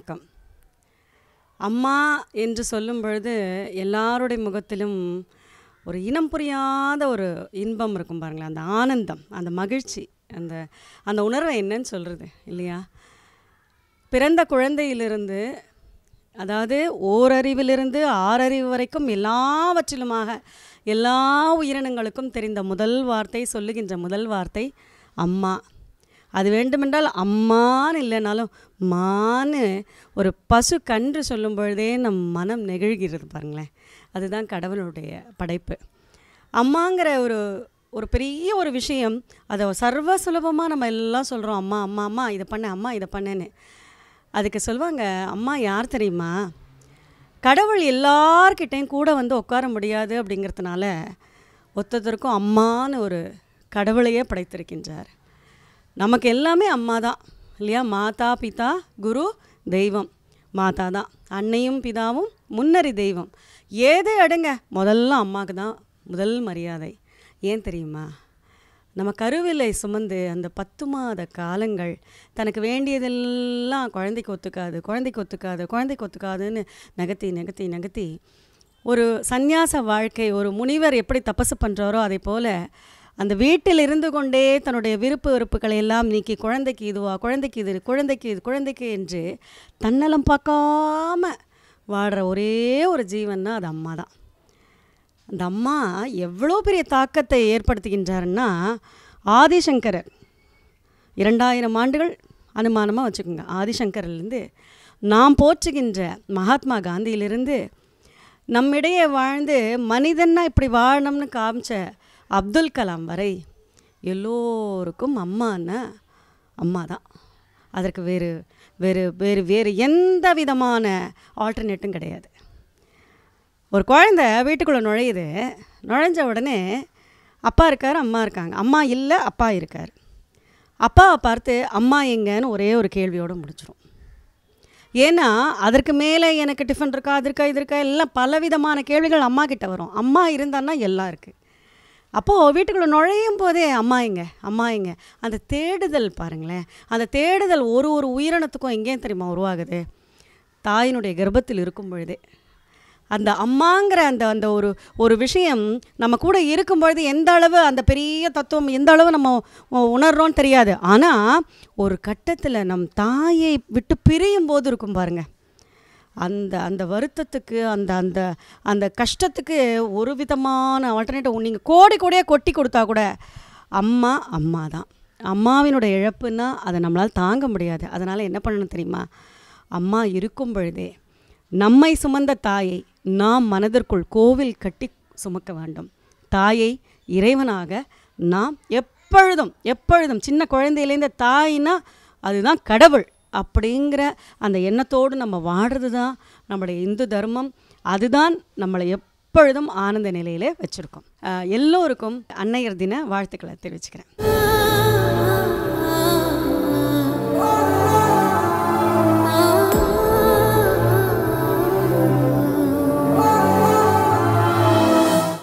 வணக்கம் அம்மா என்று சொல்லும் பொழுது எல்லாருடைய முகத்திலும் ஒரு இனம் புரியாத ஒரு இன்பம் இருக்கும் பாருங்களேன் அந்த ஆனந்தம் அந்த மகிழ்ச்சி அந்த அந்த உணர்வை என்னன்னு சொல்கிறது இல்லையா பிறந்த குழந்தையிலிருந்து அதாவது ஓரறிவிலிருந்து ஆறறிவு வரைக்கும் எல்லாவற்றிலுமாக எல்லா உயிரினங்களுக்கும் தெரிந்த முதல் வார்த்தை சொல்லுகின்ற முதல் வார்த்தை அம்மா அது வேண்டுமென்றால் அம்மான்னு இல்லைனாலும் மான்னு ஒரு பசு கன்று சொல்லும் பொழுதே நம் மனம் நெகிழ்கிறது பாருங்களேன் அதுதான் கடவுளுடைய படைப்பு அம்மாங்கிற ஒரு ஒரு பெரிய ஒரு விஷயம் அதை சர்வ சுலபமாக நம்ம எல்லாம் சொல்கிறோம் அம்மா அம்மா அம்மா இதை பண்ண அம்மா இதை பண்ணேன்னு அதுக்கு சொல்லுவாங்க அம்மா யார் தெரியுமா கடவுள் எல்லார்கிட்டையும் கூட வந்து உட்கார முடியாது அப்படிங்கிறதுனால ஒத்ததற்கும் அம்மான்னு ஒரு கடவுளையே படைத்திருக்கின்றார் நமக்கு எல்லாமே அம்மா தான் இல்லையா மாதா பிதா குரு தெய்வம் மாதா தான் அன்னையும் பிதாவும் முன்னறி தெய்வம் ஏதே அடுங்க முதல்ல அம்மாவுக்கு தான் முதல் மரியாதை ஏன் தெரியுமா நம்ம கருவிலை சுமந்து அந்த பத்து மாத காலங்கள் தனக்கு வேண்டியதெல்லாம் குழந்தைக்கு ஒத்துக்காது குழந்தைக்கு ஒத்துக்காது குழந்தைக்கு ஒத்துக்காதுன்னு நகர்த்தி நகர்த்தி நகர்த்தி ஒரு சந்நியாச வாழ்க்கை ஒரு முனிவர் எப்படி தபசு பண்ணுறாரோ அதே போல் அந்த வீட்டில் இருந்து கொண்டே தன்னுடைய விருப்பு வெறுப்புகளை எல்லாம் நீக்கி குழந்தைக்கு இதுவா குழந்தைக்கு இது குழந்தைக்கு இது குழந்தைக்கு என்று தன்னலம் பார்க்காம வாடுற ஒரே ஒரு ஜீவன்னா அது அம்மா தான் அந்த அம்மா எவ்வளோ பெரிய தாக்கத்தை ஏற்படுத்துகின்றாருன்னா ஆதிசங்கரர் இரண்டாயிரம் ஆண்டுகள் அனுமானமாக வச்சுக்கோங்க ஆதிசங்கரிலிருந்து நாம் போற்றுகின்ற மகாத்மா காந்தியிலிருந்து நம்மிடையே வாழ்ந்து மனிதன்னா இப்படி வாழணும்னு காமிச்ச அப்துல் கலாம் வரை எல்லோருக்கும் அம்மான்னா அம்மா தான் அதற்கு வேறு வேறு வேறு வேறு எந்த விதமான ஆல்டர்னேட்டும் கிடையாது ஒரு குழந்த வீட்டுக்குள்ளே நுழையுது நுழைஞ்ச உடனே அப்பா இருக்கார் அம்மா இருக்காங்க அம்மா இல்லை அப்பா இருக்கார் அப்பாவை பார்த்து அம்மா எங்கன்னு ஒரே ஒரு கேள்வியோடு முடிச்சிடும் ஏன்னா அதற்கு மேலே எனக்கு டிஃபன் இருக்கா அது இருக்கா இது இருக்கா எல்லாம் பலவிதமான கேள்விகள் அம்மா கிட்ட வரும் அம்மா இருந்தான்னா எல்லாம் இருக்குது அப்போது வீட்டுக்குள்ளே நுழையும் போதே அம்மா எங்க அம்மா எங்க அந்த தேடுதல் பாருங்களேன் அந்த தேடுதல் ஒரு ஒரு உயிரினத்துக்கும் எங்கேயும் தெரியுமா உருவாகுது தாயினுடைய கர்ப்பத்தில் இருக்கும் பொழுதே அந்த அம்மாங்கிற அந்த அந்த ஒரு ஒரு விஷயம் நம்ம கூட இருக்கும் பொழுது எந்த அளவு அந்த பெரிய தத்துவம் எந்த அளவு நம்ம உணர்றோன்னு தெரியாது ஆனால் ஒரு கட்டத்தில் நம் தாயை விட்டு பிரியும் போது இருக்கும் பாருங்க அந்த அந்த வருத்தத்துக்கு அந்த அந்த அந்த கஷ்டத்துக்கு ஒரு விதமான ஆல்டர்னேட்டிவ் நீங்கள் கோடி கோடியாக கொட்டி கொடுத்தா கூட அம்மா அம்மா தான் அம்மாவினோட இழப்புன்னா அதை நம்மளால் தாங்க முடியாது அதனால் என்ன பண்ணணும் தெரியுமா அம்மா இருக்கும் பொழுதே நம்மை சுமந்த தாயை நாம் மனதிற்குள் கோவில் கட்டி சுமக்க வேண்டும் தாயை இறைவனாக நாம் எப்பொழுதும் எப்பொழுதும் சின்ன குழந்தையிலேருந்து தாயினா அதுதான் கடவுள் அப்படிங்கிற அந்த எண்ணத்தோடு நம்ம வாடுறது தான் நம்மளுடைய இந்து தர்மம் அதுதான் நம்மளை எப்பொழுதும் ஆனந்த நிலையிலே வச்சுருக்கோம் எல்லோருக்கும் அன்னையர் தின வாழ்த்துக்களை தெரிவிச்சுக்கிறேன்